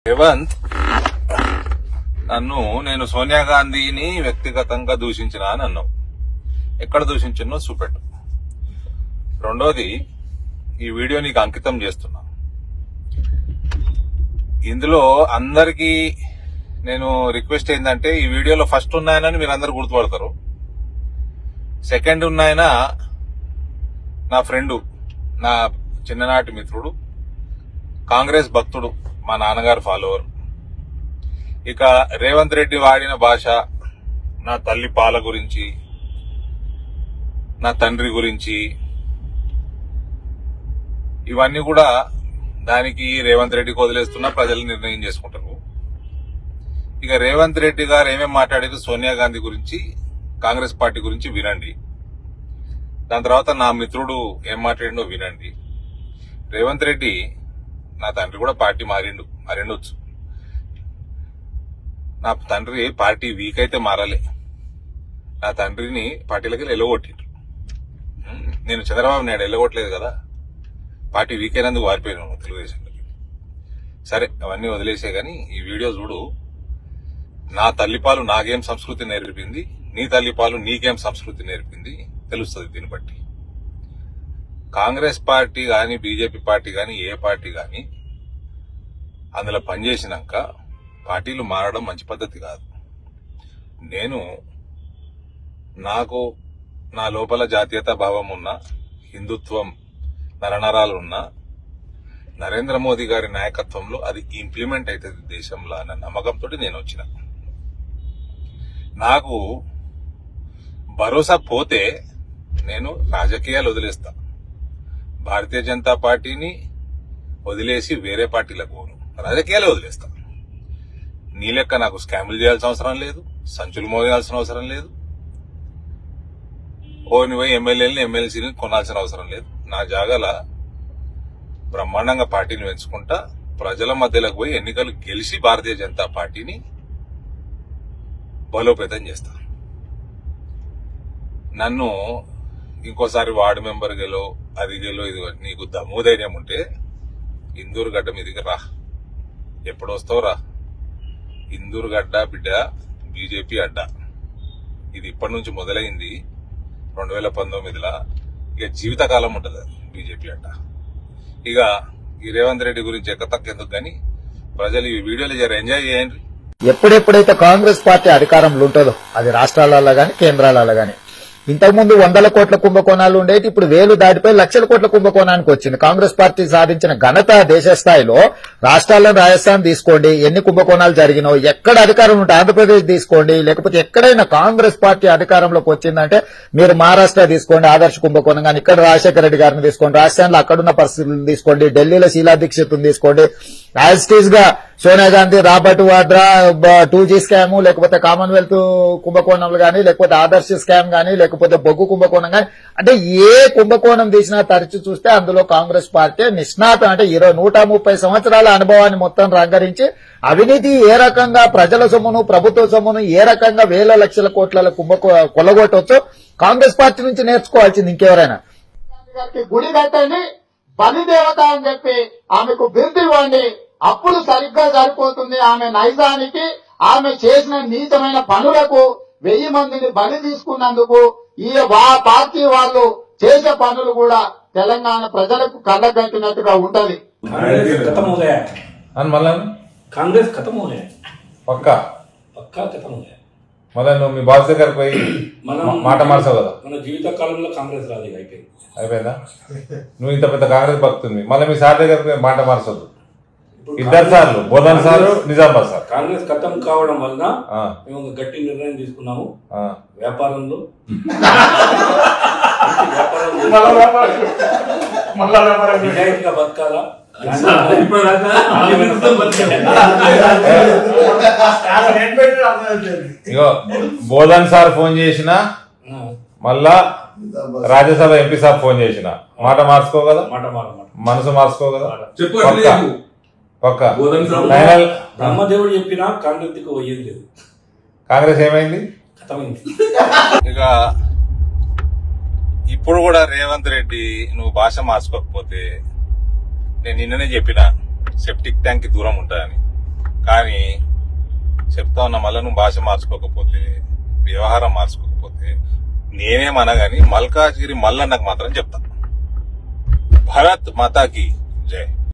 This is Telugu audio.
రేవంత్ నన్ను నేను సోనియా గాంధీని వ్యక్తిగతంగా దూషించిన అని అన్నావు ఎక్కడ దూషించినో చూపెట్టు రెండోది ఈ వీడియో నీకు అంకితం చేస్తున్నా ఇందులో అందరికీ నేను రిక్వెస్ట్ ఏంటంటే ఈ వీడియోలో ఫస్ట్ ఉన్నాయనని మీరు అందరు గుర్తుపడతారు సెకండ్ ఉన్నాయన నా ఫ్రెండు నా చిన్ననాటి మిత్రుడు కాంగ్రెస్ భక్తుడు మా నాన్నగారు ఫాలోవర్ ఇక రేవంత్ రెడ్డి వాడిన భాష నా తల్లి పాల గురించి నా తండ్రి గురించి ఇవన్నీ కూడా దానికి రేవంత్ రెడ్డికి వదిలేస్తున్నా ప్రజలు నిర్ణయం చేసుకుంటారు ఇక రేవంత్ రెడ్డి గారు ఏమేమి మాట్లాడారు సోనియా గాంధీ గురించి కాంగ్రెస్ పార్టీ గురించి వినండి దాని తర్వాత నా మిత్రుడు ఏం మాట్లాడిండో వినండి రేవంత్ రెడ్డి నా తండ్రి కూడా పార్టీ మారిండు మారిండొచ్చు నా తండ్రి పార్టీ వీక్ అయితే మారాలి నా తండ్రిని పార్టీలకి ఎలగొట్టిండు నేను చంద్రబాబు నాయుడు ఎలగొట్టలేదు కదా పార్టీ వీక్ అయినందుకు వారిపోయాను తెలుగుదేశంలోకి సరే అవన్నీ వదిలేసే గాని ఈ వీడియో చూడు నా తల్లిపాలు నాకేం సంస్కృతి నేర్పింది నీ తల్లిపాలు నీకేం సంస్కృతి నేర్పింది తెలుస్తుంది దీన్ని బట్టి కాంగ్రెస్ పార్టీ గాని బీజేపీ పార్టీ గాని ఏ పార్టీ గాని అందులో పనిచేసినాక పార్టీలు మారడం మంచి పద్ధతి కాదు నేను నాకు నా లోపల జాతీయత భావం ఉన్న హిందుత్వం నరనరాలు ఉన్న నరేంద్ర మోదీ గారి నాయకత్వంలో అది ఇంప్లిమెంట్ అవుతుంది దేశంలో అన్న నమ్మకంతో నేను వచ్చిన నాకు భరోసా పోతే నేను రాజకీయాలు వదిలేస్తా భారతీయ జనతా పార్టీని వదిలేసి వేరే పార్టీలకు పోను రాజకీయాలు వదిలేస్తా నీ లెక్క నాకు స్కాములు చేయాల్సిన అవసరం లేదు సంచులు మోయాల్సిన అవసరం లేదు ఓని పోయి ఎమ్మెల్యేలని ఎమ్మెల్సీని కొనాల్సిన అవసరం లేదు నా జాగాల బ్రహ్మాండంగా పార్టీని పెంచుకుంటా ప్రజల మధ్యలోకి పోయి ఎన్నికలు గెలిచి భారతీయ జనతా పార్టీని బలోపేతం చేస్తా నన్ను ఇంకోసారి వార్డు మెంబర్ గెలో అది గెలో ఇది నీకు దమ్ము ధైర్యం ఉంటే ఇందూరు గడ్డ మీదికి రా ఎప్పుడు వస్తావు రా ఇందూరు గడ్డ బిడ్డ బీజేపీ అడ్డ ఇది ఇప్పటి నుంచి మొదలైంది రెండు వేల పంతొమ్మిదిలో ఇక జీవితకాలం ఉంటుంది బీజేపీ అడ్డ ఇక ఈ రేవంత్ రెడ్డి గురించి ఎక్కతక్కెందుకు కానీ ప్రజలు ఈ వీడియోలు జర ఎంజాయ్ చేయండి ఎప్పుడెప్పుడైతే కాంగ్రెస్ పార్టీ అధికారంలో ఉంటుందో అది రాష్ట్రాలలో గాని కేంద్రాలలో గాని ఇంతకుముందు వందల కోట్ల కుంభకోణాలు ఉండేది ఇప్పుడు వేలు దాటిపోయి లక్షల కోట్ల కుంభకోణానికి వచ్చింది కాంగ్రెస్ పార్టీ సాధించిన ఘనత దేశ స్థాయిలో రాష్ట్రాలను రాజస్థాన్ తీసుకోండి ఎన్ని కుంభకోణాలు జరిగినో ఎక్కడ అధికారం ఉంటే ఆంధ్రప్రదేశ్ తీసుకోండి లేకపోతే ఎక్కడైనా కాంగ్రెస్ పార్టీ అధికారంలోకి వచ్చిందంటే మీరు మహారాష్ట్ర తీసుకోండి ఆదర్శ కుంభకోణం కానీ ఇక్కడ రాజశేఖర రెడ్డి గారిని తీసుకోండి రాజస్థాన్లో అక్కడున్న పరిస్థితులను తీసుకోండి ఢిల్లీలో శీలా దీక్షిత్ని తీసుకోండి యాజ్ టీజ్ గా Sonia Gandhi Robert Vadra two G scam లేకపోతే కామన్వెల్త్ కుంభకోణంలు గానీ లేకపోతే ఆదర్శ స్కామ్ గానీ లేకపోతే బొగ్గు కుంభకోణం గానీ అంటే ఏ కుంభకోణం తీసినా తరచు చూస్తే అందులో కాంగ్రెస్ పార్టీ నిష్ణాతం అంటే ఇరవై నూట ముప్పై సంవత్సరాల అనుభవాన్ని మొత్తం రంగరించి అవినీతి ఏ రకంగా ప్రజల సొమ్మును ప్రభుత్వ సొమ్మును ఏ రకంగా వేల లక్షల కోట్ల కుంభకో కొల్లగొట్టవచ్చో కాంగ్రెస్ పార్టీ నుంచి నేర్చుకోవాల్సింది ఇంకెవరైనా గారికి గుడి కట్టండి బలిదేవత అని చెప్పి ఆమెకు బిరుదు ఇవ్వండి అప్పుడు సరిగ్గా సరిపోతుంది ఆమె నైజానికి ఆమె చేసిన నీచమైన పనులకు వెయ్యి మందిని బలి తీసుకున్నందుకు ఈ వా- పార్టీ వాళ్ళు చేసే పనులు కూడా తెలంగాణ ప్రజలకు కళ్ళగట్టినట్టుగా ఉంటది कांग्रेस खत्म हो गया है అని మళ్ళా कांग्रेस खत्म हो गया है పక్క పక్కా ఖతం हो गया है మళ్ళీ నువ్వు మీ బాస్ దగ్గరకు పోయి మనం మా- మాట మార్చావు కదా మన జీవిత కాలంలో కాంగ్రెస్ రాదు ఇక అయిపోయింది అయిపోయిందా నువ్వు ఇంత పెద్ద కాంగ్రెస్ భక్తుంది మళ్ళీ మీ సార్ దగ్గరకు పోయి మాట మార్చొద్దు ఇప్పుడు ఇద్దరు కాంగ్రెస్- సార్లు బోధన్ సారు నిజామాబాద్ సార్ కాంగ్రెస్ ఖతం కావడం వలన ఆ, మేము ఒక గట్టి నిర్ణయం తీసుకున్నాము ఆ. వ్యాపారంలో మంచి వ్యాపారం చేసి నిజాయితీగా బతకాలా ఇగో బోధన్ సార్ ఫోన్ చేసిన ఆ, మళ్ళా రాజ్యసభ ఎంపీ సార్ ఫోన్ చేసిన మాట మార్చుకో కదా మాట మాట మాట మనసు మార్చుకో కదా చెప్పు పక్క అట్లే చెప్పు. పక్క బోధన్ సార్ ఫైనల్ బ్రహ్మదేవుడు చెప్పినా కాంగ్రెస్ దిక్కు పోయేది లేదు కాంగ్రెస్ ఏమైంది ఖతమైంది ఇక ఇప్పుడు కూడా రేవంత్ రెడ్డి నువ్వు భాష మార్చుకోకపోతే నేను నిన్ననే చెప్పిన సెప్టిక్ ట్యాంక్ కి దూరం ఉంటాయని కానీ చెప్తా ఉన్నా మళ్ళా నువ్వు భాష మార్చుకోకపోతే వ్యవహారం మార్చుకోకపోతే నేనేమన్నా గాని మల్కాజిగిరి మల్లన్నకు మాత్రం చెప్తా భరత్ మాతాకి జై